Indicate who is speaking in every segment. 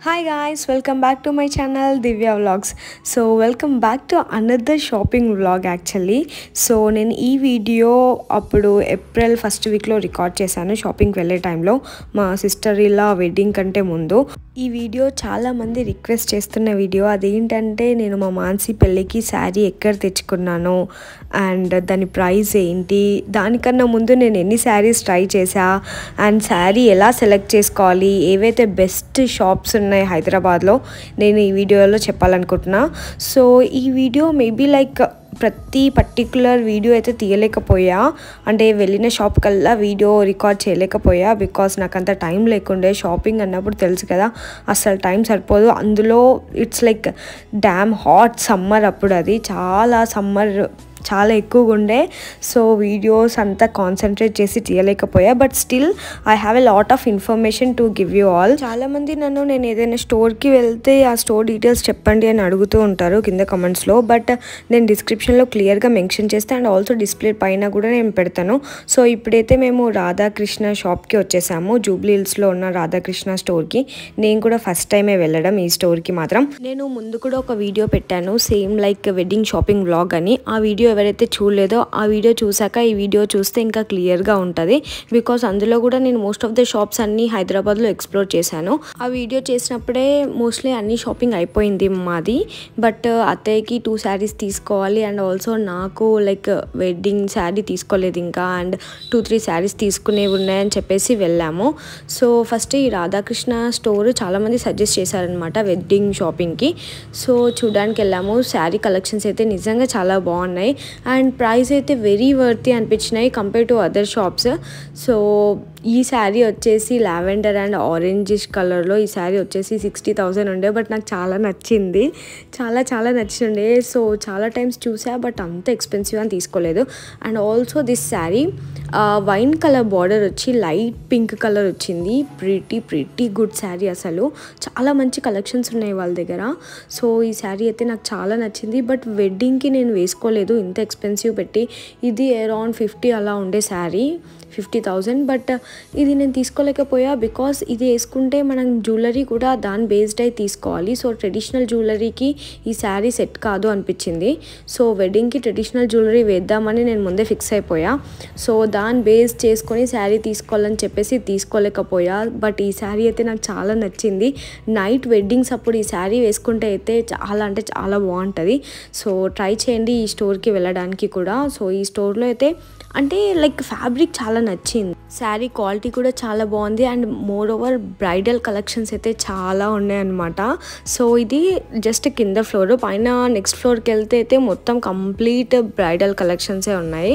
Speaker 1: hi guys welcome back to my channel Divya vlogs so welcome back to another shopping vlog actually so నేను ఈ video అప్పుడు April first వీక్లో record చేశాను షాపింగ్కి వెళ్ళే టైంలో మా సిస్టర్ ఇలా వెడ్డింగ్ కంటే ముందు ఈ వీడియో చాలామంది రిక్వెస్ట్ చేస్తున్న వీడియో అదేంటంటే నేను మా మాన్సి పెళ్ళికి శారీ ఎక్కడ తెచ్చుకున్నాను అండ్ దాని ప్రైస్ ఏంటి దానికన్నా ముందు నేను ఎన్ని శారీస్ ట్రై చేశా అండ్ శారీ ఎలా సెలెక్ట్ చేసుకోవాలి ఏవైతే బెస్ట్ షాప్స్ ఉన్నాయి హైదరాబాద్లో నేను ఈ వీడియోలో చెప్పాలనుకుంటున్నా సో ఈ వీడియో మేబీ లైక్ ప్రతి పర్టికులర్ వీడియో అయితే తీయలేకపోయా అంటే వెళ్ళిన షాప్ కల్లా వీడియో రికార్డ్ చేయలేకపోయా బికాస్ నాకు అంత టైం లేకుండే షాపింగ్ అన్నప్పుడు తెలుసు కదా అసలు టైం సరిపోదు అందులో it's like damn hot summer అప్పుడు అది చాలా సమ్మర్ చాలా ఎక్కువగా ఉండే సో వీడియోస్ అంతా కాన్సన్ట్రేట్ చేసి తీయలేకపోయా but still I have a lot of information to give you all చాలామంది నన్ను నేను ఏదైనా స్టోర్కి వెళ్తే ఆ స్టోర్ డీటెయిల్స్ చెప్పండి అని అడుగుతూ ఉంటారు కింద కమెంట్స్లో బట్ నేను డిస్క్రిప్షన్లో క్లియర్గా మెన్షన్ చేస్తే అండ్ ఆల్సో డిస్ప్లే పైన కూడా నేను పెడతాను సో ఇప్పుడైతే మేము రాధాకృష్ణ షాప్కి వచ్చేసాము జూబ్లీ హిల్స్లో ఉన్న రాధాకృష్ణ స్టోర్కి నేను కూడా ఫస్ట్ టైమే వెళ్ళడం ఈ స్టోర్కి మాత్రం నేను ముందు కూడా ఒక వీడియో పెట్టాను same like wedding shopping vlog అని ఆ వీడియో ఎవరైతే చూడలేదో ఆ వీడియో చూసాక ఈ వీడియో చూస్తే ఇంకా క్లియర్గా ఉంటుంది బికాస్ అందులో కూడా నేను మోస్ట్ ఆఫ్ ద షాప్స్ అన్నీ హైదరాబాద్లో ఎక్స్ప్లోర్ చేశాను ఆ వీడియో చేసినప్పుడే మోస్ట్లీ అన్ని షాపింగ్ అయిపోయింది మాది బట్ అత్తయ్యకి టూ శారీస్ తీసుకోవాలి అండ్ ఆల్సో నాకు లైక్ వెడ్డింగ్ శారీ తీసుకోలేదు ఇంకా అండ్ టూ త్రీ శారీస్ తీసుకునేవి ఉన్నాయని చెప్పేసి వెళ్ళాము సో ఫస్ట్ ఈ రాధాకృష్ణ స్టోర్ చాలామంది సజెస్ట్ చేశారనమాట వెడ్డింగ్ షాపింగ్కి సో చూడడానికి వెళ్ళాము శారీ కలెక్షన్స్ అయితే నిజంగా చాలా బాగున్నాయి అండ్ ప్రైస్ అయితే వెరీ వర్తి అనిపించినాయి compare to other shops so ఈ శారీ వచ్చేసి లావెండర్ అండ్ ఆరెంజిష్ కలర్లో ఈ శారీ వచ్చేసి సిక్స్టీ థౌజండ్ ఉండే బట్ నాకు చాలా నచ్చింది చాలా చాలా నచ్చిండే సో చాలా టైమ్స్ చూసా బట్ అంత ఎక్స్పెన్సివ్ అని తీసుకోలేదు and also this sari wine colour border వచ్చి లైట్ పింక్ కలర్ వచ్చింది ప్రిటీ ప్రిటీ గుడ్ శారీ అసలు చాలా మంచి కలెక్షన్స్ ఉన్నాయి వాళ్ళ దగ్గర సో ఈ శారీ అయితే నాకు చాలా నచ్చింది బట్ వెడ్డింగ్కి నేను వేసుకోలేదు ఇంత ఎక్స్పెన్సివ్ పెట్టి ఇది అరౌండ్ ఫిఫ్టీ అలా ఉండే శారీ ఫిఫ్టీ థౌజండ్ బట్ ఇది నేను తీసుకోలేకపోయా బికాస్ ఇది వేసుకుంటే మనం జ్యువెలరీ కూడా దాని బేస్డ్ అయి తీసుకోవాలి సో ట్రెడిషనల్ జ్యువెలరీకి ఈ శారీ సెట్ కాదు అనిపించింది సో వెడ్డింగ్కి ట్రెడిషనల్ జ్యువెలరీ వేద్దామని నేను ముందే ఫిక్స్ అయిపోయా సో దాని బేస్ చేసుకొని శారీ తీసుకోవాలని చెప్పేసి తీసుకోలేకపోయా బట్ ఈ శారీ అయితే నాకు చాలా నచ్చింది నైట్ వెడ్డింగ్స్ అప్పుడు ఈ శారీ వేసుకుంటే అయితే చాలా అంటే చాలా బాగుంటుంది సో ట్రై చేయండి ఈ స్టోర్కి వెళ్ళడానికి కూడా సో ఈ స్టోర్లో అయితే అంటే లైక్ ఫ్యాబ్రిక్ చాలా నచ్చింది శారీ క్వాలిటీ కూడా చాలా బాగుంది and moreover bridal collections అయితే చాలా ఉన్నాయన్నమాట సో ఇది జస్ట్ కింద ఫ్లోర్ పైన నెక్స్ట్ ఫ్లోర్కి వెళ్తే అయితే మొత్తం కంప్లీట్ బ్రైడల్ కలెక్షన్సే ఉన్నాయి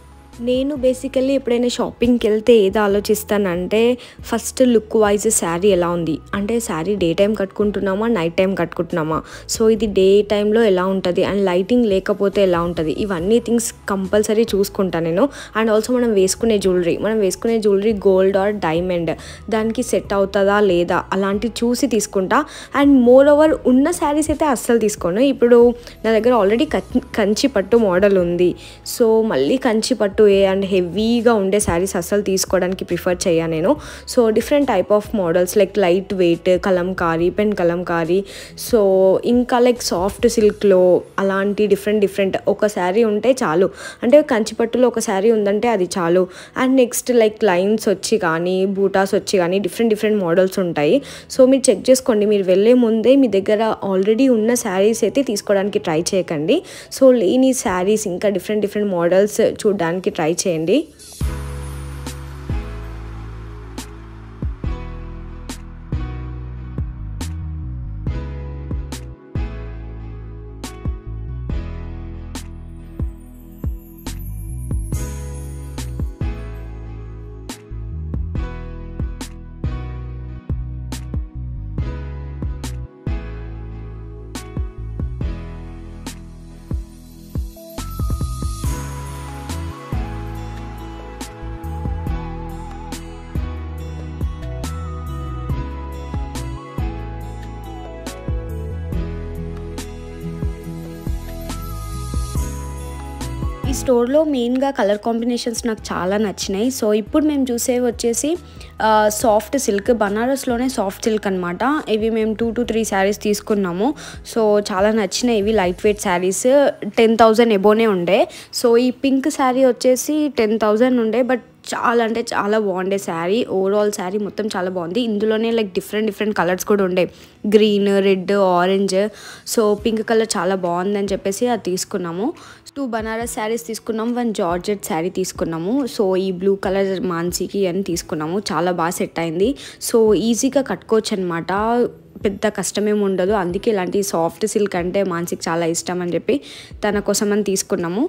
Speaker 1: నేను బేసికల్లీ ఎప్పుడైనా షాపింగ్కి వెళ్తే ఏదో ఆలోచిస్తానంటే ఫస్ట్ లుక్ వైజ్ శారీ ఎలా ఉంది అంటే శారీ డే టైం కట్టుకుంటున్నామా నైట్ టైం కట్టుకుంటున్నామా సో ఇది డే టైంలో ఎలా ఉంటుంది అండ్ లైటింగ్ లేకపోతే ఎలా ఉంటుంది ఇవన్నీ థింగ్స్ కంపల్సరీ చూసుకుంటాను నేను అండ్ ఆల్సో మనం వేసుకునే జ్యువెలరీ మనం వేసుకునే జ్యువెలరీ గోల్డ్ ఆర్ డైమండ్ దానికి సెట్ అవుతుందా లేదా అలాంటివి చూసి తీసుకుంటా అండ్ మోర్ ఓవర్ ఉన్న శారీస్ అయితే అస్సలు తీసుకోను ఇప్పుడు నా దగ్గర ఆల్రెడీ కంచి పట్టు మోడల్ ఉంది సో మళ్ళీ కంచి పట్టు ఏ అండ్ హెవీగా ఉండే శారీస్ అస్సలు తీసుకోవడానికి ప్రిఫర్ చేయా నేను so different type of models like light weight kalamkari pen kalamkari so ఇంకా లైక్ సాఫ్ట్ సిల్క్లో అలాంటి డిఫరెంట్ డిఫరెంట్ ఒక శారీ ఉంటే చాలు అంటే కంచిపట్టులో ఒక శారీ ఉందంటే అది చాలు అండ్ నెక్స్ట్ లైక్ లైన్స్ వచ్చి కానీ బూటాస్ వచ్చి కానీ డిఫరెంట్ డిఫరెంట్ మోడల్స్ ఉంటాయి సో మీరు చెక్ చేసుకోండి మీరు వెళ్ళే ముందే మీ దగ్గర ఆల్రెడీ ఉన్న శారీస్ అయితే తీసుకోవడానికి ట్రై చేయకండి సో లేని శారీస్ ఇంకా డిఫరెంట్ డిఫరెంట్ మోడల్స్ చూడడానికి ట్రై చేయండి ఈ స్టోర్లో మెయిన్గా కలర్ కాంబినేషన్స్ నాకు చాలా నచ్చినాయి సో ఇప్పుడు మేము చూసేవి వచ్చేసి సాఫ్ట్ సిల్క్ బనారస్లోనే సాఫ్ట్ సిల్క్ అనమాట ఇవి మేము టూ టు త్రీ శారీస్ తీసుకున్నాము సో చాలా నచ్చినాయి ఇవి light weight saris ten thousand ఎబోనే ఉండే సో ఈ పింక్ శారీ వచ్చేసి టెన్ థౌజండ్ ఉండే బట్ చాలా అంటే చాలా బాగుండే శారీ ఓవరాల్ శారీ మొత్తం చాలా బాగుంది ఇందులోనే లైక్ డిఫరెంట్ డిఫరెంట్ కలర్స్ కూడా ఉండే green red orange so pink colour చాలా బాగుందని చెప్పేసి అది తీసుకున్నాము టూ బనారస్ శారీస్ తీసుకున్నాం వన్ జార్జెట్ శారీ తీసుకున్నాము సో ఈ బ్లూ కలర్ మాన్సీకి అని తీసుకున్నాము చాలా బాగా సెట్ అయింది సో ఈజీగా కట్టుకోవచ్చు అనమాట పెద్ద కష్టమేమి ఉండదు అందుకే ఇలాంటి సాఫ్ట్ సిల్క్ అంటే మాన్సిక్ చాలా ఇష్టం అని చెప్పి తన కోసం అని తీసుకున్నాము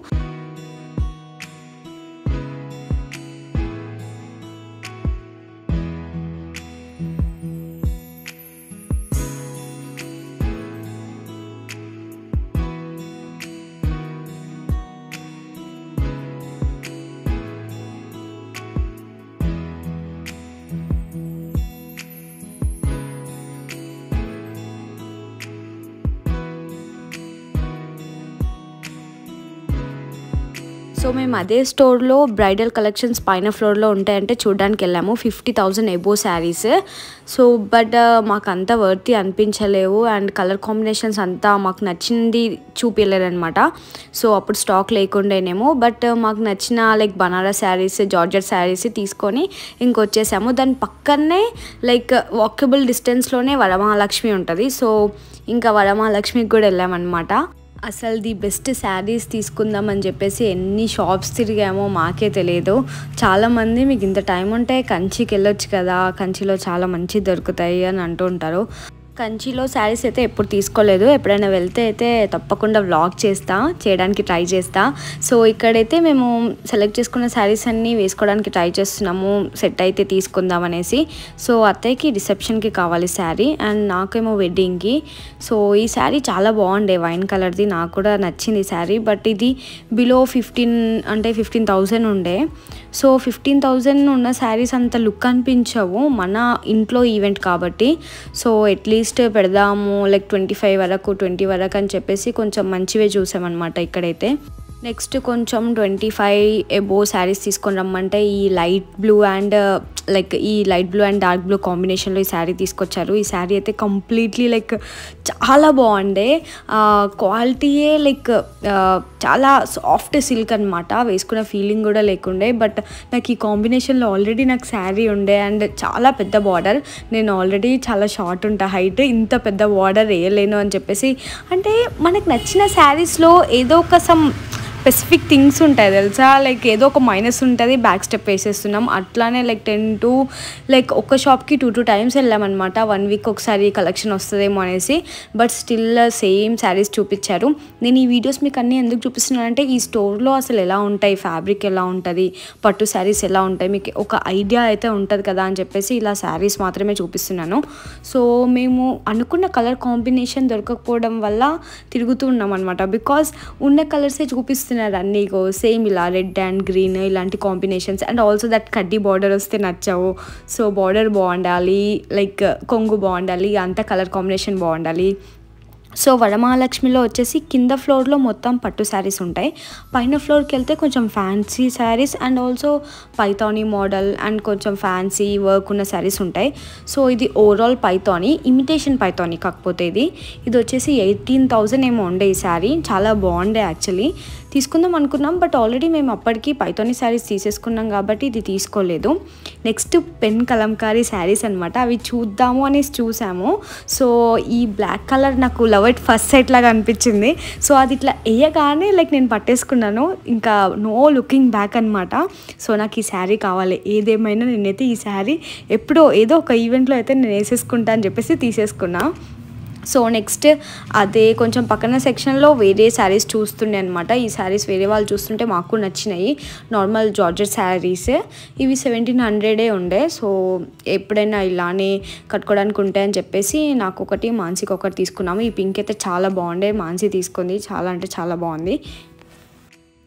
Speaker 1: సో మేము అదే స్టోర్లో బ్రైడల్ కలెక్షన్స్ పైన ఫ్లోర్లో ఉంటాయంటే చూడడానికి వెళ్ళాము fifty thousand above saris so but మాకు అంత వర్తి అనిపించలేవు అండ్ కలర్ కాంబినేషన్స్ అంతా మాకు నచ్చింది చూపించలేరు అనమాట సో అప్పుడు స్టాక్ లేకుండేనేమో బట్ మాకు నచ్చిన లైక్ బనారస్ శారీస్ జార్జెట్ శారీస్ తీసుకొని ఇంకొచ్చేసాము దాని పక్కనే లైక్ వాకబుల్ డిస్టెన్స్లోనే వరమహాలక్ష్మి ఉంటుంది సో ఇంకా వరమహాలక్ష్మికి కూడా వెళ్ళామన్నమాట అసలు ది బెస్ట్ శారీస్ తీసుకుందాం అని చెప్పేసి ఎన్ని షాప్స్ తిరిగామో మాకే తెలియదు చాలామంది మీకు ఇంత టైం ఉంటే కంచికి వెళ్ళొచ్చు కదా కంచిలో చాలా మంచి దొరుకుతాయి అని అంటూ ఉంటారు కంచిలో శారీస్ అయితే ఎప్పుడు తీసుకోలేదు ఎప్పుడైనా వెళ్తే అయితే తప్పకుండా వ్లాగ్ చేస్తా చేయడానికి ట్రై చేస్తా సో ఇక్కడైతే మేము సెలెక్ట్ చేసుకున్న శారీస్ అన్నీ వేసుకోవడానికి ట్రై చేస్తున్నాము సెట్ అయితే తీసుకుందాం అనేసి సో అత్తయ్యకి రిసెప్షన్కి కావాలి శారీ అండ్ నాకేమో వెడ్డింగ్కి సో ఈ శారీ చాలా బాగుండే వైన్ కలర్ది నాకు కూడా నచ్చింది శారీ బట్ ఇది బిలో ఫిఫ్టీన్ అంటే ఫిఫ్టీన్ థౌజండ్ ఉండే సో ఫిఫ్టీన్ థౌజండ్ ఉన్న శారీస్ అంత లుక్ అనిపించవు మన ఇంట్లో ఈవెంట్ కాబట్టి సో అట్లీస్ట్ పెడదాము లైక్ ట్వంటీ ఫైవ్ వరకు ట్వంటీ వరకు అని చెప్పేసి కొంచెం మంచివే చూసామన్నమాట ఇక్కడైతే నెక్స్ట్ కొంచెం ట్వంటీ ఫైవ్ ఎబో శారీస్ తీసుకొని రమ్మంటే ఈ లైట్ బ్లూ అండ్ లైక్ ఈ light blue and dark blue కాంబినేషన్లో ఈ శారీ తీసుకొచ్చారు ఈ శారీ అయితే కంప్లీట్లీ లైక్ చాలా బాగుండే క్వాలిటీయే లైక్ చాలా సాఫ్ట్ సిల్క్ అనమాట వేసుకున్న ఫీలింగ్ కూడా లేకుండే బట్ నాకు ఈ కాంబినేషన్లో ఆల్రెడీ నాకు శారీ ఉండే అండ్ చాలా పెద్ద బార్డర్ నేను ఆల్రెడీ చాలా షార్ట్ ఉంటా హైట్ ఇంత పెద్ద బార్డర్ వేయలేను అని చెప్పేసి అంటే మనకు నచ్చిన శారీస్లో ఏదో ఒక సమ్ స్పెసిఫిక్ థింగ్స్ ఉంటాయి తెలుసా లైక్ ఏదో ఒక మైనస్ ఉంటుంది బ్యాక్ స్టెప్ వేసేస్తున్నాం అట్లానే లైక్ టెన్ టు లైక్ ఒక షాప్కి టూ టూ టైమ్స్ వెళ్ళామన్నమాట వన్ వీక్ ఒకసారి కలెక్షన్ వస్తుందేమో అనేసి బట్ స్టిల్ సేమ్ శారీస్ చూపించారు నేను ఈ వీడియోస్ మీకు అన్నీ ఎందుకు చూపిస్తున్నానంటే ఈ స్టోర్లో అసలు ఎలా ఉంటాయి ఫ్యాబ్రిక్ ఎలా ఉంటుంది పట్టు శారీస్ ఎలా ఉంటాయి మీకు ఒక ఐడియా అయితే ఉంటుంది కదా అని చెప్పేసి ఇలా శారీస్ మాత్రమే చూపిస్తున్నాను సో మేము అనుకున్న కలర్ కాంబినేషన్ దొరకకపోవడం వల్ల తిరుగుతూ ఉన్నాం అనమాట బికాస్ ఉన్న కలర్సే చూపిస్తున్నారు అన్నీ సేమ్ ఇలా రెడ్ అండ్ గ్రీన్ ఇలాంటి కాంబినేషన్స్ అండ్ ఆల్సో దట్ కడ్డీ బార్డర్ వస్తే నచ్చావు సో బార్డర్ బాగుండాలి లైక్ కొంగు బాగుండాలి అంత కలర్ కాంబినేషన్ బాగుండాలి సో వరమహాలక్ష్మిలో వచ్చేసి కింద ఫ్లోర్లో మొత్తం పట్టు శారీస్ ఉంటాయి పైన ఫ్లోర్కి వెళ్తే కొంచెం fancy saris and also Paithani model and కొంచెం ఫ్యాన్సీ వర్క్ ఉన్న శారీస్ ఉంటాయి సో ఇది ఓవరాల్ పైథానీ ఇమిటేషన్ పైథానీ కాకపోతే ఇది ఇది వచ్చేసి ఎయిటీన్ థౌజండ్ ఏమో ఉండే ఈ శారీ చాలా బాగుండే యాక్చువల్లీ తీసుకుందాం అనుకున్నాం బట్ ఆల్రెడీ మేము అప్పటికి పైథానీ శారీస్ తీసేసుకున్నాం కాబట్టి ఇది తీసుకోలేదు నెక్స్ట్ పెన్ కలంకారీ శారీస్ అనమాట అవి చూద్దాము అనేసి చూసాము సో ఈ బ్లాక్ కలర్ నాకు లవ్ ఇట్ ఫస్ట్ సైట్ లాగా అనిపించింది సో అది ఇట్లా వేయగానే లైక్ నేను పట్టేసుకున్నాను ఇంకా నో లుకింగ్ బ్యాక్ అనమాట సో నాకు ఈ శారీ కావాలి ఏదేమైనా నేనైతే ఈ శారీ ఎప్పుడో ఏదో ఒక ఈవెంట్లో అయితే నేను వేసేసుకుంటా అని చెప్పేసి తీసేసుకున్నా సో నెక్స్ట్ అదే కొంచెం పక్కన సెక్షన్లో వేరే శారీస్ చూస్తుండే అనమాట ఈ శారీస్ వేరే వాళ్ళు చూస్తుంటే మాకు నచ్చినాయి నార్మల్ జార్జెట్ శారీస్ ఇవి సెవెంటీన్ హండ్రెడే ఉండే సో ఎప్పుడైనా ఇలానే కట్టుకోవడానికి ఉంటాయని చెప్పేసి నాకు ఒకటి మాన్సీకి ఒకటి తీసుకున్నాము ఈ పింక్ అయితే చాలా బాగుండే మాన్సీ తీసుకుంది చాలా అంటే చాలా బాగుంది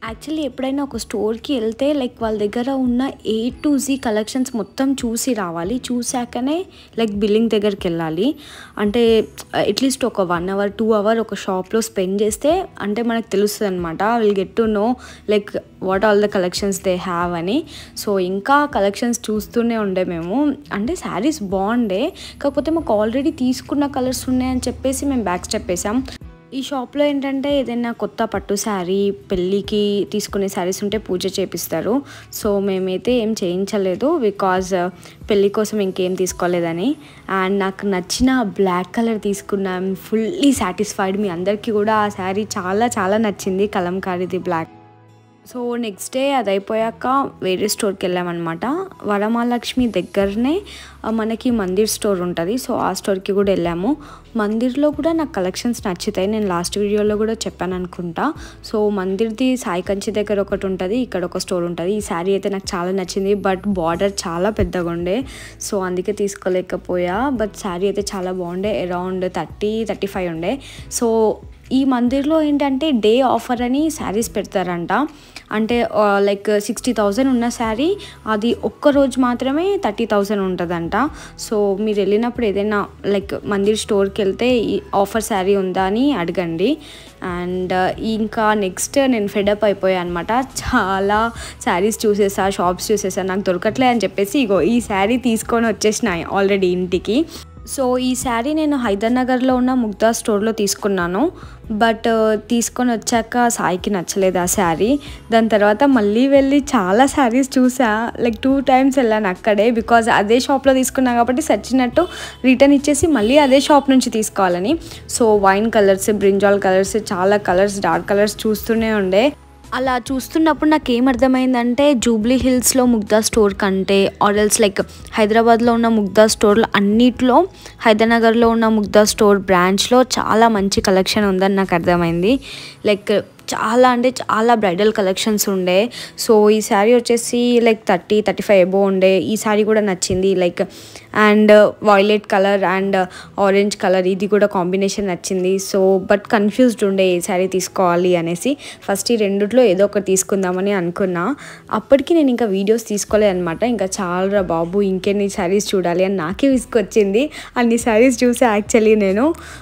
Speaker 1: యాక్చువల్లీ ఎప్పుడైనా ఒక స్టోర్కి వెళ్తే లైక్ వాళ్ళ దగ్గర ఉన్న ఏ టు జీ కలెక్షన్స్ మొత్తం చూసి రావాలి చూశాకనే లైక్ బిల్లింగ్ దగ్గరికి వెళ్ళాలి అంటే అట్లీస్ట్ ఒక వన్ అవర్ టూ అవర్ ఒక షాప్లో స్పెండ్ చేస్తే అంటే మనకు తెలుస్తుంది అనమాట will get to know like what all the collections they have అని సో ఇంకా కలెక్షన్స్ చూస్తూనే ఉండే మేము అంటే శారీస్ బాగుండే కాకపోతే మాకు ఆల్రెడీ తీసుకున్న కలర్స్ ఉన్నాయని చెప్పేసి మేము బ్యాక్ స్టెప్ వేసాం ఈ షాప్లో ఏంటంటే ఏదైనా కొత్త పట్టు శారీ పెళ్ళికి తీసుకునే శారీస్ ఉంటే పూజ చేపిస్తారు సో మేమైతే ఏం చేయించలేదు బికాజ్ పెళ్ళి కోసం ఇంకేం తీసుకోలేదని అండ్ నాకు నచ్చిన బ్లాక్ కలర్ తీసుకున్నాం ఫుల్లీ సాటిస్ఫైడ్ మీ అందరికీ కూడా ఆ శారీ చాలా చాలా నచ్చింది కలంకారీది బ్లాక్ సో నెక్స్ట్ డే అది అయిపోయాక వేరే స్టోర్కి వెళ్ళామన్నమాట వరమహాలక్ష్మి దగ్గరనే ఆ, మనకి మందిర్ స్టోర్ ఉంటుంది సో ఆ స్టోర్కి కూడా వెళ్ళాము మందిర్లో కూడా నాకు కలెక్షన్స్ నచ్చుతాయి నేను లాస్ట్ వీడియోలో కూడా చెప్పాను అనుకుంటా సో మందిర్ది సాయి కంచి దగ్గర ఒకటి ఉంటుంది ఇక్కడ ఒక స్టోర్ ఉంటుంది ఈ శారీ అయితే నాకు చాలా నచ్చింది బట్ బార్డర్ చాలా పెద్దగా ఉండే సో అందుకే తీసుకోలేకపోయా బట్ శారీ అయితే చాలా బాగుండే అరౌండ్ థర్టీ థర్టీ ఫైవ్ ఉండే సో ఈ మందిర్లో ఏంటంటే డే ఆఫర్ అని శారీస్ పెడతారంట అంటే లైక్ సిక్స్టీ థౌజండ్ ఉన్న శారీ అది ఒక్క రోజు మాత్రమే థర్టీ థౌజండ్ ఉంటుందంట సో మీరు వెళ్ళినప్పుడు ఏదైనా లైక్ మందిర్ స్టోర్కి వెళ్తే ఈ ఆఫర్ శారీ ఉందా అని అడగండి అండ్ ఇంకా నెక్స్ట్ నేను ఫెడప్ అయిపోయాను అనమాట చాలా శారీస్ చూసేసా షాప్స్ చూసేసా నాకు దొరకట్లే అని చెప్పేసి ఇగో ఈ శారీ తీసుకొని వచ్చేసినాయి ఆల్రెడీ ఇంటికి సో ఈ శారీ నేను హైదర్నగర్లో ఉన్న ముగ్ధా స్టోర్లో తీసుకున్నాను బట్ తీసుకొని వచ్చాక సాయికి నచ్చలేదు ఆ శారీ దాని తర్వాత మళ్ళీ వెళ్ళి చాలా శారీస్ చూసా లైక్ టూ టైమ్స్ వెళ్ళాను అక్కడే బికాజ్ అదే షాప్లో తీసుకున్నా కాబట్టి సచ్చినట్టు రిటర్న్ ఇచ్చేసి మళ్ళీ అదే షాప్ నుంచి తీసుకోవాలని so wine colours brinjal colours చాలా కలర్స్ డార్క్ కలర్స్ చూస్తూనే ఉండే అలా చూస్తున్నప్పుడు నాకు ఏమర్థమైందంటే జూబ్లీ హిల్స్లో ముగ్ధా స్టోర్ కంటే ఆర్ఎల్స్ లైక్ హైదరాబాద్లో ఉన్న ముగ్ధా స్టోర్లో అన్నిట్లో హైదరానగర్లో ఉన్న ముగ్ధా స్టోర్ బ్రాంచ్లో చాలా మంచి కలెక్షన్ ఉందని నాకు అర్థమైంది లైక్ చాలా అంటే చాలా బ్రైడల్ కలెక్షన్స్ ఉండే సో ఈ శారీ వచ్చేసి like thirty thirty five above ఉండే ఈ శారీ కూడా నచ్చింది like and violet colour and orange colour ఇది కూడా కాంబినేషన్ నచ్చింది సో బట్ కన్ఫ్యూజ్డ్ ఉండే ఏ శారీ తీసుకోవాలి అనేసి ఫస్ట్ ఈ రెండిట్లో ఏదో ఒకటి తీసుకుందామని అనుకున్నా అప్పటికి నేను ఇంకా వీడియోస్ తీసుకోలేదు అనమాట ఇంకా చాలా బాబు ఇంకెన్ని శారీస్ చూడాలి అని నాకే విసుకొచ్చింది అన్ని శారీస్ చూసా యాక్చువల్లీ నేను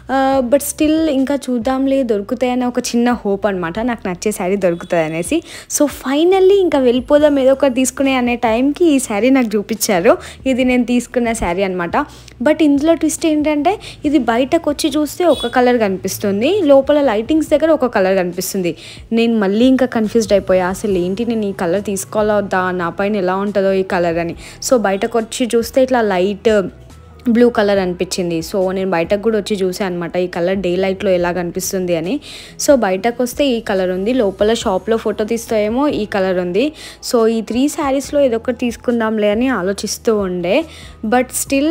Speaker 1: బట్ స్టిల్ ఇంకా చూద్దాంలే దొరుకుతాయని ఒక చిన్న హోప్ అనమాట నాకు నచ్చే శారీ దొరుకుతుంది అనేసి సో ఫైనల్లీ ఇంకా వెళ్ళిపోదాం ఏదో ఒకటి తీసుకునే అనే టైంకి ఈ శారీ నాకు చూపించారు ఇది నేను తీసుకున్న శారీ అనమాట బట్ ఇందులో ట్విస్ట్ ఏంటంటే ఇది బయటకు వచ్చి చూస్తే ఒక కలర్ కనిపిస్తుంది లోపల లైటింగ్స్ దగ్గర ఒక కలర్ కనిపిస్తుంది నేను మళ్ళీ ఇంకా కన్ఫ్యూజ్డ్ అయిపోయా అసలు ఏంటి నేను ఈ కలర్ తీసుకోవాలా వద్దా నా పైన ఎలా ఉంటుందో ఈ కలర్ అని సో బయటకు వచ్చి చూస్తే ఇట్లా లైట్ బ్లూ కలర్ అనిపించింది సో నేను బయటకు కూడా వచ్చి చూసాను అనమాట ఈ కలర్ డే లైట్లో ఎలా కనిపిస్తుంది అని సో బయటకు వస్తే ఈ కలర్ ఉంది లోపల షాప్లో ఫోటో తీస్తాయేమో ఈ కలర్ ఉంది సో ఈ త్రీ శారీస్లో ఏదో ఒకటి తీసుకుందాంలే అని ఆలోచిస్తూ ఉండే బట్ స్టిల్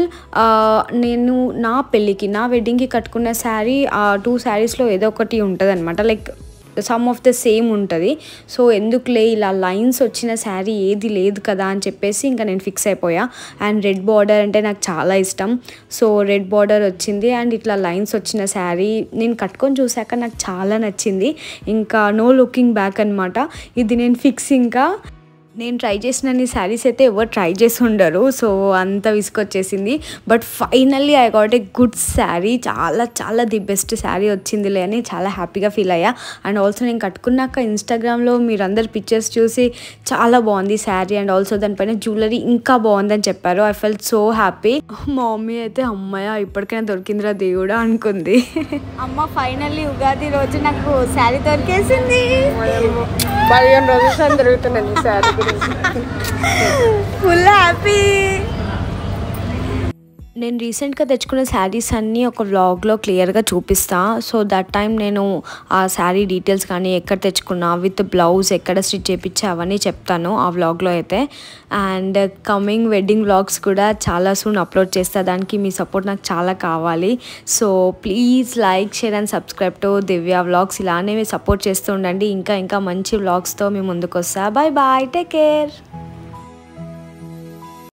Speaker 1: నేను నా పెళ్ళికి నా వెడ్డింగ్కి కట్టుకున్న శారీ ఆ టూ శారీస్లో ఏదో ఒకటి ఉంటుంది అనమాట like some of the same ఉంటుంది సో ఎందుకులే ఇలా లైన్స్ వచ్చిన శారీ ఏది లేదు కదా అని చెప్పేసి ఇంకా నేను ఫిక్స్ అయిపోయా అండ్ రెడ్ బార్డర్ అంటే నాకు చాలా ఇష్టం సో రెడ్ బార్డర్ వచ్చింది అండ్ ఇట్లా లైన్స్ వచ్చిన శారీ నేను కట్టుకొని చూశాక నాకు చాలా నచ్చింది ఇంకా నో లుకింగ్ బ్యాక్ అనమాట ఇది నేను ఫిక్స్ ఇంకా నేను ట్రై చేసిన శారీస్ అయితే ఎవరు ట్రై చేసి ఉండరు సో అంత విసుకొచ్చేసింది but finally I got a good sari చాలా చాలా ది బెస్ట్ శారీ వచ్చిందిలే అని చాలా హ్యాపీగా ఫీల్ అయ్యా అండ్ ఆల్సో నేను కట్టుకున్నాక ఇన్స్టాగ్రామ్లో మీరందరు పిక్చర్స్ చూసి చాలా బాగుంది శారీ అండ్ ఆల్సో దానిపైన జ్యువెలరీ ఇంకా బాగుందని చెప్పారు ఐ ఫెల్ట్ సో హ్యాపీ మా మమ్మీ అయితే అమ్మయ్య ఇప్పటికైనా దొరికిందిరా దేవుడా అనుకుంది అమ్మ ఫైనల్లీ ఉగాది రోజు నాకు శారీ దొరికేసింది
Speaker 2: పదిహేను రోజులు సార్ తిరుగుతున్నాను సార్
Speaker 1: ఫుల్ హ్యాపీ నేను రీసెంట్గా తెచ్చుకున్న శారీస్ అన్నీ ఒక వ్లాగ్లో క్లియర్గా చూపిస్తా సో దట్ టైం నేను ఆ శారీ డీటెయిల్స్ కానీ ఎక్కడ తెచ్చుకున్నా విత్ బ్లౌజ్ ఎక్కడ స్టిచ్ చేయించా అవన్నీ చెప్తాను ఆ వ్లాగ్లో అయితే అండ్ కమింగ్ వెడ్డింగ్ వ్లాగ్స్ కూడా చాలా సూన్ అప్లోడ్ చేస్తా దానికి మీ సపోర్ట్ నాకు చాలా కావాలి so please like share and subscribe to Divya vlogs ఇలానే సపోర్ట్ చేస్తూ ఉండండి ఇంకా ఇంకా మంచి వ్లాగ్స్తో మేము ముందుకు వస్తా బాయ్ బాయ్ టేక్ కేర్